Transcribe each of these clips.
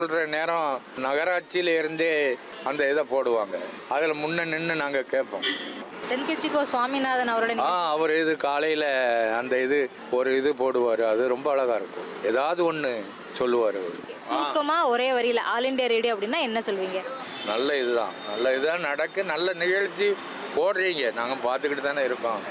சொல்ற நேரம் நகராட்சியில இருந்தே அந்த இதை போடுவாங்க அதில் முன்ன நின்று நாங்கள் கேட்போம் தென்கட்சிக்கோ சுவாமிநாதன் அவரோட ஆ அவர் இது காலையில் அந்த இது ஒரு இது போடுவார் அது ரொம்ப அழகாக இருக்கும் ஏதாவது ஒன்று சொல்லுவார் அவர் சுருக்கமா ஒரே வரியில ஆல் இந்தியா ரேடியோ அப்படின்னா என்ன சொல்வீங்க நல்ல இதுதான் நல்ல இதுதான் நடக்கு நல்ல நிகழ்ச்சி போடுறீங்க நாங்கள் பார்த்துக்கிட்டு தானே இருக்கோம்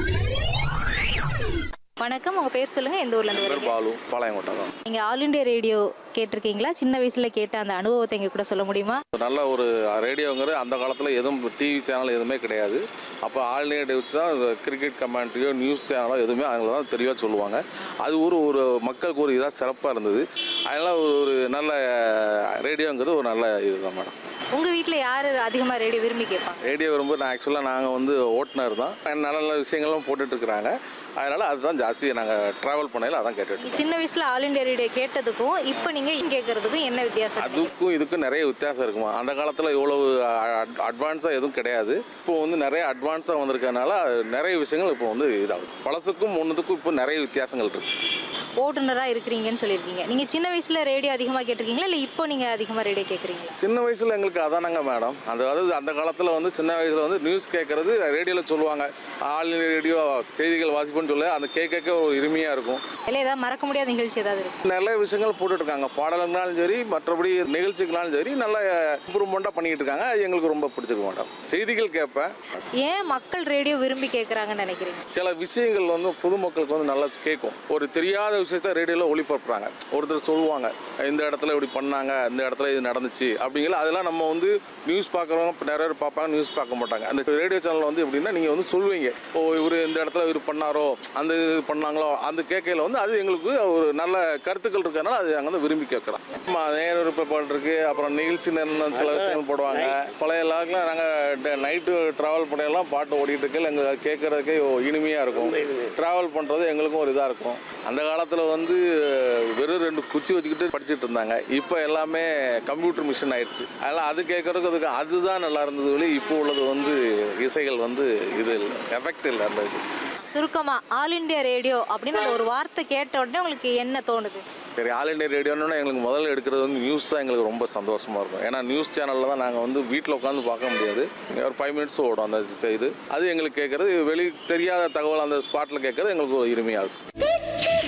வணக்கம் உங்க பேர் சொல்லுங்க எந்த ஊர்ல இருந்து வரீங்க பாலு பாளையங்கோட்டை தான் நீங்க ஆல் இந்தியா ரேடியோ கேட்டிருக்கீங்களா சின்ன வயசுல கேட்ட அந்த அனுபவத்தை எங்க கூட சொல்ல முடியுமா நல்ல ஒரு ரேடியோங்கிறது அந்த காலத்தில் எதுவும் டிவி சேனல் எதுவுமே கிடையாது அப்போ ஆல் இண்டியா வச்சு தான் இந்த கிரிக்கெட் கமெண்ட்ரியோ நியூஸ் சேனலோ எதுவுமே அவங்கள தான் தெளிவாக சொல்லுவாங்க அது ஒரு ஒரு மக்களுக்கு ஒரு இதாக சிறப்பாக இருந்தது அதனால் ஒரு ஒரு நல்ல ரேடியோங்கிறது ஒரு நல்ல இதுதான் மேடம் உங்க வீட்ல யாரு அதிகமா ரேடியோ விரும்பி கேட்பாங்க ரேடியோ ரொம்ப நான் ஆக்சுவலாக நாங்கள் வந்து ஓட்டுநர் தான் நல்ல நல்ல விஷயங்களும் போட்டுட்டு இருக்கிறாங்க அதனால் அதுதான் ஜாஸ்தி நாங்கள் ட்ராவல் பண்ணையில் அதான் கேட்டுட்டு நீங்க சின்ன வயசுல ஆல் இந்தியா ரேடியோ கேட்டதுக்கும் இப்போ நீங்க இங்க கேட்கறதுக்கும் என்ன வித்தியாசம் இருக்கு? அதுக்கும் இதுக்கும் நிறைய வித்தியாசம் இருக்குமா அந்த காலத்தில் இவ்வளவு அட்வான்ஸாக எதுவும் கிடையாது இப்போ வந்து நிறைய அட்வான்ஸாக வந்திருக்கறனால நிறைய விஷயங்கள் இப்போ வந்து இதாகும் பழசுக்கும் முன்னதுக்கும் இப்போ நிறைய வித்தியாசங்கள் இருக்கு ஓட்டுநரா இருக்கிறீங்கன்னு சொல்லியிருக்கீங்க நீங்க சின்ன வயசுல ரேடியோ அதிகமா கேட்டிருக்கீங்களா இல்ல இப்போ நீங்க அதிகமா ரேடியோ கேட்குறீங்களா சின்ன வயசில் எங்களுக்கு அதானங்க மேடம் அந்த அதாவது அந்த காலத்தில் வந்து சின்ன வயசில் வந்து நியூஸ் கேட்குறது ரேடியோவில் சொல்லுவாங்க ஆல் இந்தியா ரேடியோ செய்திகள் வாசிப்புன்னு சொல்ல அந்த கேட்க கேட்க ஒரு இனிமையாக இருக்கும் இல்ல ஏதாவது மறக்க முடியாத நிகழ்ச்சி ஏதாவது இருக்கு நிறைய விஷயங்கள் போட்டுட்ருக்காங்க பாடலுங்கனாலும் சரி மற்றபடி நிகழ்ச்சிகளாலும் சரி நல்லா இம்ப்ரூவ்மெண்ட்டாக பண்ணிக்கிட்டு இருக்காங்க அது எங்களுக்கு ரொம்ப பிடிச்சிருக்கு மேடம் செய்திகள் கேட்பேன் ஏன் மக்கள் ரேடியோ விரும்பி கேட்குறாங்கன்னு நினைக்கிறீங்க சில விஷயங்கள் வந்து பொதுமக்களுக்கு வந்து நல்லா கேட்கும் ஒரு தெரியாத விஷயத்த ரேடியோவில் ஒளிபரப்புறாங்க ஒருத்தர் சொல்லுவாங்க இந்த இடத்துல இப்படி பண்ணாங்க இந்த இடத்துல இது நடந்துச்சு அப்படிங்கிற அதெல்லாம் நம்ம வந்து நியூஸ் பார்க்குறவங்க இப்போ நிறைய பேர் பார்ப்பாங்க நியூஸ் பார்க்க மாட்டாங்க அந்த ரேடியோ சேனல் வந்து எப்படின்னா நீங்கள் வந்து சொல்லுவீங்க ஓ இவர் இந்த இடத்துல இவர் பண்ணாரோ அந்த இது பண்ணாங்களோ அந்த கேட்கையில் வந்து அது எங்களுக்கு ஒரு நல்ல கருத்துக்கள் இருக்கிறதுனால அது நாங்கள் வந்து விரும்பி கேட்குறோம் ஆமாம் நேர விருப்பப்பாடு இருக்கு அப்புறம் நிகழ்ச்சி நேரம் சில விஷயங்கள் போடுவாங்க பழைய லாக்கில் நாங்கள் நைட்டு ட்ராவல் பண்ணையெல்லாம் பாட்டு ஓடிட்டு இருக்கையில் எங்களுக்கு கேட்கறதுக்கே இனிமையாக இருக்கும் ட்ராவல் பண்ணுறது எங்களுக்கும் ஒரு இதாக இருக்கும் அந்த காலத்தில் வந்து வெறும் ரெண்டு குச்சி வச்சுக்கிட்டு படிச்சுட்டு இருந்தாங்க இப்போ எல்லாமே கம்ப்யூட்டர் மிஷின் ஆயிடுச்சு அதனால் அது கேட்கறதுக்கு அதுக்கு அதுதான் நல்லா இருந்தது ஒழி இப்போ உள்ளது வந்து இசைகள் வந்து இது இல்லை எஃபெக்ட் இல்லை அந்த இது சுருக்கமா ஆல் இந்தியா ரேடியோ அப்படின்னு அந்த ஒரு வார்த்தை கேட்ட உடனே உங்களுக்கு என்ன தோணுது சரி ஆல் இண்டியா ரேடியோன்னு எங்களுக்கு முதல்ல எடுக்கிறது வந்து நியூஸ் தான் எங்களுக்கு ரொம்ப சந்தோஷமாக இருக்கும் ஏன்னா நியூஸ் சேனலில் தான் நாங்கள் வந்து வீட்டில் உட்காந்து பார்க்க முடியாது ஒரு ஃபைவ் மினிட்ஸ் ஓடும் அந்த இது அது எங்களுக்கு கேட்குறது வெளி தெரியாத தகவல் அந்த ஸ்பாட்டில் கேட்குறது எங்களுக்கு ஒரு இனிமையாக இருக்கும்